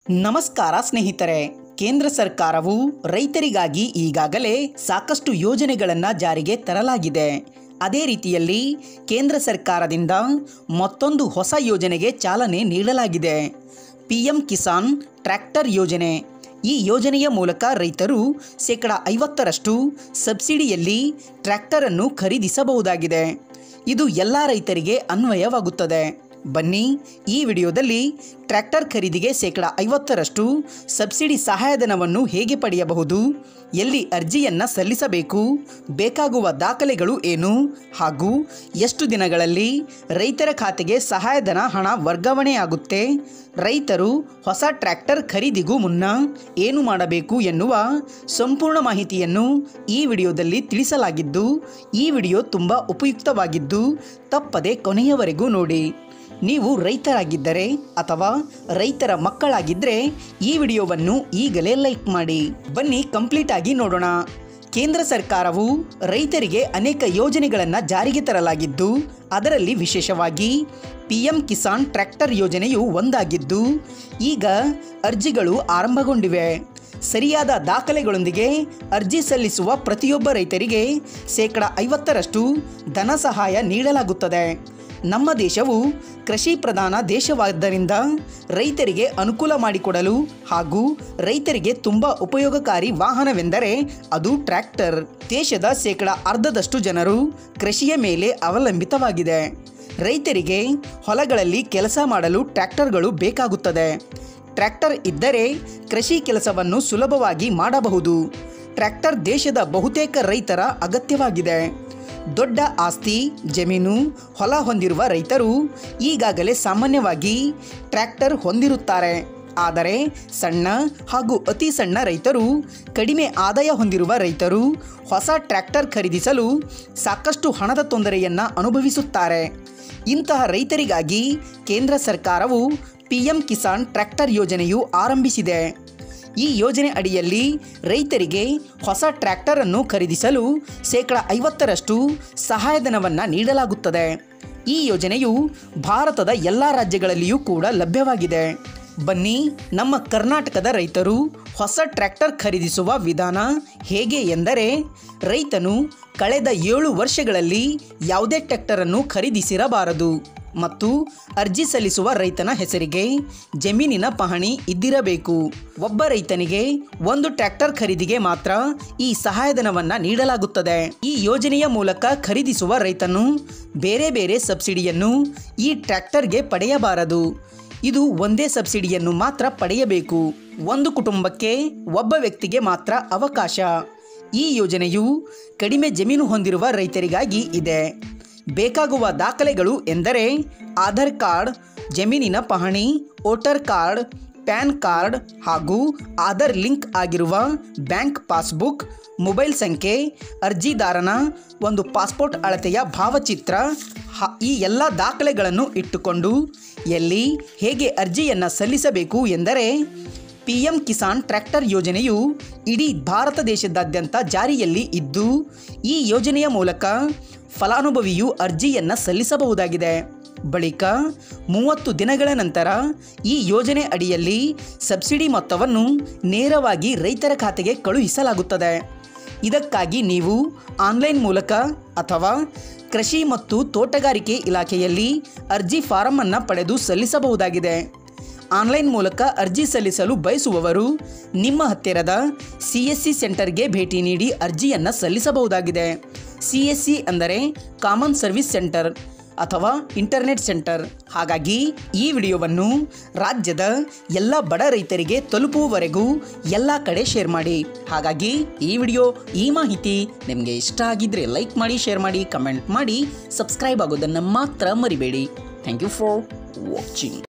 ನಮಸ್ಕಾರ ಸ್ನೇಹಿತರೆ ಕೇಂದ್ರ ಸರ್ಕಾರವು ರೈತರಿಗಾಗಿ ಈಗಾಗಲೇ ಸಾಕಷ್ಟು ಯೋಜನೆಗಳನ್ನು ಜಾರಿಗೆ ತರಲಾಗಿದೆ ಅದೇ ರೀತಿಯಲ್ಲಿ ಕೇಂದ್ರ ಸರ್ಕಾರದಿಂದ ಮತ್ತೊಂದು ಹೊಸ ಯೋಜನೆಗೆ ಚಾಲನೆ ನೀಡಲಾಗಿದೆ ಪಿ ಎಂ ಕಿಸಾನ್ ಟ್ರ್ಯಾಕ್ಟರ್ ಯೋಜನೆ ಈ ಯೋಜನೆಯ ಮೂಲಕ ರೈತರು ಶೇಕಡ ಐವತ್ತರಷ್ಟು ಸಬ್ಸಿಡಿಯಲ್ಲಿ ಟ್ರ್ಯಾಕ್ಟರನ್ನು ಖರೀದಿಸಬಹುದಾಗಿದೆ ಇದು ಎಲ್ಲ ರೈತರಿಗೆ ಅನ್ವಯವಾಗುತ್ತದೆ ಬನ್ನಿ ಈ ವಿಡಿಯೋದಲ್ಲಿ ಟ್ರ್ಯಾಕ್ಟರ್ ಖರೀದಿಗೆ ಶೇಕಡ ಐವತ್ತರಷ್ಟು ಸಬ್ಸಿಡಿ ಸಹಾಯಧನವನ್ನು ಹೇಗೆ ಪಡೆಯಬಹುದು ಎಲ್ಲಿ ಅರ್ಜಿಯನ್ನು ಸಲ್ಲಿಸಬೇಕು ಬೇಕಾಗುವ ದಾಖಲೆಗಳು ಏನು ಹಾಗೂ ಎಷ್ಟು ದಿನಗಳಲ್ಲಿ ರೈತರ ಖಾತೆಗೆ ಸಹಾಯಧನ ಹಣ ವರ್ಗಾವಣೆಯಾಗುತ್ತೆ ರೈತರು ಹೊಸ ಟ್ರ್ಯಾಕ್ಟರ್ ಖರೀದಿಗೂ ಮುನ್ನ ಏನು ಮಾಡಬೇಕು ಎನ್ನುವ ಸಂಪೂರ್ಣ ಮಾಹಿತಿಯನ್ನು ಈ ವಿಡಿಯೋದಲ್ಲಿ ತಿಳಿಸಲಾಗಿದ್ದು ಈ ವಿಡಿಯೋ ತುಂಬ ಉಪಯುಕ್ತವಾಗಿದ್ದು ತಪ್ಪದೆ ಕೊನೆಯವರೆಗೂ ನೋಡಿ ನೀವು ರೈತರಾಗಿದ್ದರೆ ಅಥವಾ ರೈತರ ಮಕ್ಕಳಾಗಿದ್ದರೆ ಈ ವಿಡಿಯೋವನ್ನು ಈಗಲೇ ಲೈಕ್ ಮಾಡಿ ಬನ್ನಿ ಕಂಪ್ಲೀಟ್ ಆಗಿ ನೋಡೋಣ ಕೇಂದ್ರ ಸರ್ಕಾರವು ರೈತರಿಗೆ ಅನೇಕ ಯೋಜನೆಗಳನ್ನು ಜಾರಿಗೆ ತರಲಾಗಿದ್ದು ಅದರಲ್ಲಿ ವಿಶೇಷವಾಗಿ ಪಿ ಎಂ ಕಿಸಾನ್ ಟ್ರ್ಯಾಕ್ಟರ್ ಯೋಜನೆಯು ಒಂದಾಗಿದ್ದು ಈಗ ಅರ್ಜಿಗಳು ಆರಂಭಗೊಂಡಿವೆ ಸರಿಯಾದ ದಾಖಲೆಗಳೊಂದಿಗೆ ಅರ್ಜಿ ಸಲ್ಲಿಸುವ ಪ್ರತಿಯೊಬ್ಬ ರೈತರಿಗೆ ಶೇಕಡ ಐವತ್ತರಷ್ಟು ಧನ ಸಹಾಯ ನೀಡಲಾಗುತ್ತದೆ ನಮ್ಮ ದೇಶವು ಕೃಷಿ ಪ್ರಧಾನ ದೇಶವಾದ್ದರಿಂದ ರೈತರಿಗೆ ಅನುಕೂಲ ಮಾಡಿಕೊಡಲು ಹಾಗೂ ರೈತರಿಗೆ ತುಂಬ ಉಪಯೋಗಕಾರಿ ವಾಹನವೆಂದರೆ ಅದು ಟ್ರ್ಯಾಕ್ಟರ್ ದೇಶದ ಶೇಕಡ ಅರ್ಧದಷ್ಟು ಜನರು ಕೃಷಿಯ ಮೇಲೆ ಅವಲಂಬಿತವಾಗಿದೆ ರೈತರಿಗೆ ಹೊಲಗಳಲ್ಲಿ ಕೆಲಸ ಮಾಡಲು ಟ್ರ್ಯಾಕ್ಟರ್ಗಳು ಬೇಕಾಗುತ್ತದೆ ಟ್ರ್ಯಾಕ್ಟರ್ ಇದ್ದರೆ ಕೃಷಿ ಕೆಲಸವನ್ನು ಸುಲಭವಾಗಿ ಮಾಡಬಹುದು ಟ್ರ್ಯಾಕ್ಟರ್ ದೇಶದ ಬಹುತೇಕ ರೈತರ ಅಗತ್ಯವಾಗಿದೆ ದೊಡ್ಡ ಆಸ್ತಿ ಜಮೀನು ಹೊಲ ಹೊಂದಿರುವ ರೈತರು ಈಗಾಗಲೇ ಸಾಮಾನ್ಯವಾಗಿ ಟ್ರ್ಯಾಕ್ಟರ್ ಹೊಂದಿರುತ್ತಾರೆ ಆದರೆ ಸಣ್ಣ ಹಾಗೂ ಅತಿ ಸಣ್ಣ ರೈತರು ಕಡಿಮೆ ಆದಾಯ ಹೊಂದಿರುವ ರೈತರು ಹೊಸ ಟ್ರ್ಯಾಕ್ಟರ್ ಖರೀದಿಸಲು ಸಾಕಷ್ಟು ಹಣದ ತೊಂದರೆಯನ್ನು ಅನುಭವಿಸುತ್ತಾರೆ ಇಂತಹ ರೈತರಿಗಾಗಿ ಕೇಂದ್ರ ಸರ್ಕಾರವು ಪಿ ಎಂ ಕಿಸಾನ್ ಟ್ರ್ಯಾಕ್ಟರ್ ಯೋಜನೆಯು ಆರಂಭಿಸಿದೆ ಈ ಯೋಜನೆ ಅಡಿಯಲ್ಲಿ ರೈತರಿಗೆ ಹೊಸ ಟ್ರ್ಯಾಕ್ಟರನ್ನು ಖರೀದಿಸಲು ಶೇಕಡ ಐವತ್ತರಷ್ಟು ಸಹಾಯಧನವನ್ನು ನೀಡಲಾಗುತ್ತದೆ ಈ ಯೋಜನೆಯು ಭಾರತದ ಎಲ್ಲ ರಾಜ್ಯಗಳಲ್ಲಿಯೂ ಕೂಡ ಲಭ್ಯವಾಗಿದೆ ಬನ್ನಿ ನಮ್ಮ ಕರ್ನಾಟಕದ ರೈತರು ಹೊಸ ಟ್ರ್ಯಾಕ್ಟರ್ ಖರೀದಿಸುವ ವಿಧಾನ ಹೇಗೆ ಎಂದರೆ ರೈತನು ಕಳೆದ ಏಳು ವರ್ಷಗಳಲ್ಲಿ ಯಾವುದೇ ಟ್ರ್ಯಾಕ್ಟರನ್ನು ಖರೀದಿಸಿರಬಾರದು ಮತ್ತು ಅರ್ಜಿ ಸಲ್ಲಿಸುವ ರೈತನ ಹೆಸರಿಗೆ ಜಮೀನಿನ ಪಹಣಿ ಇದ್ದಿರಬೇಕು ಒಬ್ಬ ರೈತನಿಗೆ ಒಂದು ಟ್ರ್ಯಾಕ್ಟರ್ ಖರೀದಿಗೆ ಮಾತ್ರ ಈ ಸಹಾಯಧನವನ್ನು ನೀಡಲಾಗುತ್ತದೆ ಈ ಯೋಜನೆಯ ಮೂಲಕ ಖರೀದಿಸುವ ರೈತನು ಬೇರೆ ಬೇರೆ ಸಬ್ಸಿಡಿಯನ್ನು ಈ ಟ್ರ್ಯಾಕ್ಟರ್ಗೆ ಪಡೆಯಬಾರದು ಇದು ಒಂದೇ ಸಬ್ಸಿಡಿಯನ್ನು ಮಾತ್ರ ಪಡೆಯಬೇಕು ಒಂದು ಕುಟುಂಬಕ್ಕೆ ಒಬ್ಬ ವ್ಯಕ್ತಿಗೆ ಮಾತ್ರ ಅವಕಾಶ ಈ ಯೋಜನೆಯು ಕಡಿಮೆ ಜಮೀನು ಹೊಂದಿರುವ ರೈತರಿಗಾಗಿ ಇದೆ ಬೇಕಾಗುವ ದಾಖಲೆಗಳು ಎಂದರೆ ಆಧಾರ್ ಕಾರ್ಡ್ ಜಮೀನಿನ ಪಹಣಿ ವೋಟರ್ ಕಾರ್ಡ್ ಪ್ಯಾನ್ ಕಾರ್ಡ್ ಹಾಗೂ ಆಧಾರ್ ಲಿಂಕ್ ಆಗಿರುವ ಬ್ಯಾಂಕ್ ಪಾಸ್ಬುಕ್ ಮೊಬೈಲ್ ಸಂಖ್ಯೆ ಅರ್ಜಿದಾರನ ಒಂದು ಪಾಸ್ಪೋರ್ಟ್ ಅಳತೆಯ ಭಾವಚಿತ್ರ ಹ- ಈ ಎಲ್ಲ ದಾಖಲೆಗಳನ್ನು ಇಟ್ಟುಕೊಂಡು ಎಲ್ಲಿ ಹೇಗೆ ಅರ್ಜಿಯನ್ನು ಸಲ್ಲಿಸಬೇಕು ಎಂದರೆ ಪಿ ಎಂ ಕಿಸಾನ್ ಟ್ರ್ಯಾಕ್ಟರ್ ಯೋಜನೆಯು ಇಡೀ ಭಾರತ ದೇಶದಾದ್ಯಂತ ಜಾರಿಯಲ್ಲಿ ಇದ್ದು ಈ ಯೋಜನೆಯ ಮೂಲಕ ಫಲಾನುಭವಿಯು ಅರ್ಜಿಯನ್ನು ಸಲ್ಲಿಸಬಹುದಾಗಿದೆ ಬಳಿಕ ಮೂವತ್ತು ದಿನಗಳ ನಂತರ ಈ ಯೋಜನೆ ಅಡಿಯಲ್ಲಿ ಸಬ್ಸಿಡಿ ಮೊತ್ತವನ್ನು ನೇರವಾಗಿ ರೈತರ ಖಾತೆಗೆ ಕಳುಹಿಸಲಾಗುತ್ತದೆ ಇದಕ್ಕಾಗಿ ನೀವು ಆನ್ಲೈನ್ ಮೂಲಕ ಅಥವಾ ಕೃಷಿ ಮತ್ತು ತೋಟಗಾರಿಕೆ ಇಲಾಖೆಯಲ್ಲಿ ಅರ್ಜಿ ಫಾರಂ ಅನ್ನು ಪಡೆದು ಸಲ್ಲಿಸಬಹುದಾಗಿದೆ ಆನ್ಲೈನ್ ಮೂಲಕ ಅರ್ಜಿ ಸಲ್ಲಿಸಲು ಬಯಸುವವರು ನಿಮ್ಮ ಹತ್ತಿರದ ಸಿ ಎಸ್ ಸಿ ಸೆಂಟರ್ಗೆ ಭೇಟಿ ನೀಡಿ ಅರ್ಜಿಯನ್ನು ಸಲ್ಲಿಸಬಹುದಾಗಿದೆ ಸಿ ಎಸ್ ಸಿ ಅಂದರೆ ಕಾಮನ್ ಸರ್ವಿಸ್ ಸೆಂಟರ್ ಅಥವಾ ಇಂಟರ್ನೆಟ್ ಸೆಂಟರ್ ಹಾಗಾಗಿ ಈ ವಿಡಿಯೋವನ್ನು ರಾಜ್ಯದ ಎಲ್ಲ ಬಡ ರೈತರಿಗೆ ತಲುಪುವವರೆಗೂ ಎಲ್ಲ ಕಡೆ ಶೇರ್ ಮಾಡಿ ಹಾಗಾಗಿ ಈ ವಿಡಿಯೋ ಈ ಮಾಹಿತಿ ನಿಮಗೆ ಇಷ್ಟ ಆಗಿದ್ರೆ ಲೈಕ್ ಮಾಡಿ ಶೇರ್ ಮಾಡಿ ಕಮೆಂಟ್ ಮಾಡಿ ಸಬ್ಸ್ಕ್ರೈಬ್ ಆಗೋದನ್ನು ಮಾತ್ರ ಮರಿಬೇಡಿ ಥ್ಯಾಂಕ್ ಯು ಫಾರ್ ವಾಚಿಂಗ್